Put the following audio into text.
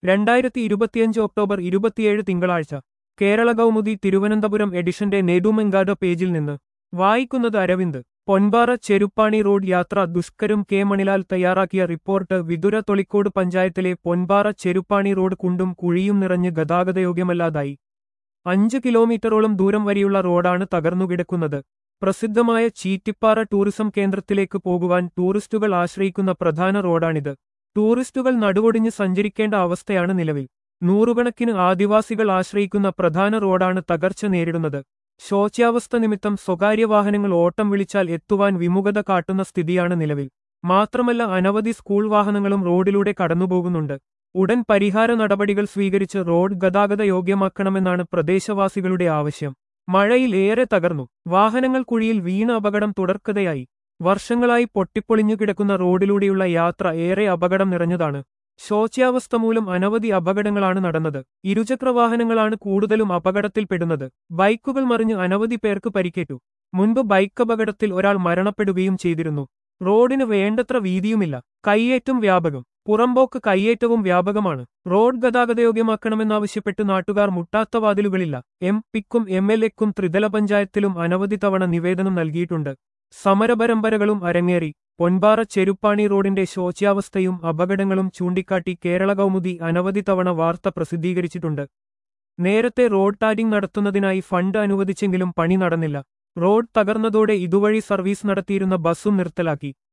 രണ്ടായിരത്തി ഇരുപത്തിയഞ്ച് ഒക്ടോബർ ഇരുപത്തിയേഴ് തിങ്കളാഴ്ച കേരള കൗമുദി തിരുവനന്തപുരം എഡിഷന്റെ നെടുമെങ്കാട് പേജിൽ നിന്ന് വായിക്കുന്നത് അരവിന്ദ് പൊൻപാറ ചെരുപ്പാണി റോഡ് യാത്ര ദുഷ്കരം കെ മണിലാൽ തയ്യാറാക്കിയ റിപ്പോർട്ട് വിതുര തൊളിക്കോട് പഞ്ചായത്തിലെ പൊൻപാറ ചെരുപ്പാണി റോഡ് കുണ്ടും കുഴിയും നിറഞ്ഞ് ഗതാഗതയോഗ്യമല്ലാതായി അഞ്ച് കിലോമീറ്ററോളം ദൂരം വരെയുള്ള റോഡാണ് തകർന്നുകിടക്കുന്നത് പ്രസിദ്ധമായ ചീറ്റിപ്പാറ ടൂറിസം കേന്ദ്രത്തിലേക്ക് പോകുവാൻ ടൂറിസ്റ്റുകൾ ആശ്രയിക്കുന്ന പ്രധാന റോഡാണിത് ടൂറിസ്റ്റുകൾ നടുവൊടിഞ്ഞ് സഞ്ചരിക്കേണ്ട അവസ്ഥയാണ് നിലവിൽ നൂറുകണക്കിന് ആദിവാസികൾ ആശ്രയിക്കുന്ന പ്രധാന റോഡാണ് തകർച്ച നേരിടുന്നത് ശോച്യാവസ്ഥ നിമിത്തം സ്വകാര്യ വാഹനങ്ങൾ ഓട്ടം വിളിച്ചാൽ എത്തുവാൻ വിമുഖത കാട്ടുന്ന സ്ഥിതിയാണ് നിലവിൽ മാത്രമല്ല അനവധി സ്കൂൾ വാഹനങ്ങളും റോഡിലൂടെ കടന്നുപോകുന്നുണ്ട് ഉടൻ പരിഹാര നടപടികൾ സ്വീകരിച്ച് റോഡ് ഗതാഗത യോഗ്യമാക്കണമെന്നാണ് പ്രദേശവാസികളുടെ ആവശ്യം മഴയിൽ ഏറെ തകർന്നു വാഹനങ്ങൾ കുഴിയിൽ വീണ അപകടം തുടർക്കഥയായി വർഷങ്ങളായി പൊട്ടിപ്പൊളിഞ്ഞു കിടക്കുന്ന റോഡിലൂടെയുള്ള യാത്ര ഏറെ അപകടം നിറഞ്ഞതാണ് ശോച്യാവസ്ഥ മൂലം അനവധി അപകടങ്ങളാണ് നടന്നത് ഇരുചക്ര വാഹനങ്ങളാണ് കൂടുതലും അപകടത്തിൽപ്പെടുന്നത് ബൈക്കുകൾ മറിഞ്ഞ് അനവധി പേർക്ക് പരിക്കേറ്റു മുൻപ് ബൈക്ക് അപകടത്തിൽ ഒരാൾ മരണപ്പെടുകയും ചെയ്തിരുന്നു റോഡിന് വേണ്ടത്ര വീതിയുമില്ല കയ്യേറ്റം വ്യാപകം പുറമ്പോക്ക് കയ്യേറ്റവും വ്യാപകമാണ് റോഡ് ഗതാഗതയോഗ്യമാക്കണമെന്നാവശ്യപ്പെട്ട് നാട്ടുകാർ മുട്ടാത്ത വാതിലുകളില്ല എം പിക്കും എം എൽ എക്കും ത്രിതല പഞ്ചായത്തിലും അനവധി തവണ നിവേദനം നൽകിയിട്ടുണ്ട് സമരപരമ്പരകളും അരങ്ങേറി പൊൻപാറ ചെരുപ്പാണി റോഡിന്റെ ശോച്യാവസ്ഥയും അപകടങ്ങളും ചൂണ്ടിക്കാട്ടി കേരള കൗമുദി അനവധി തവണ വാർത്ത പ്രസിദ്ധീകരിച്ചിട്ടുണ്ട് നേരത്തെ റോഡ് ടാരിംഗ് നടത്തുന്നതിനായി ഫണ്ട് അനുവദിച്ചെങ്കിലും പണി നടന്നില്ല റോഡ് തകർന്നതോടെ ഇതുവഴി സർവീസ് നടത്തിയിരുന്ന ബസ്സും നിർത്തലാക്കി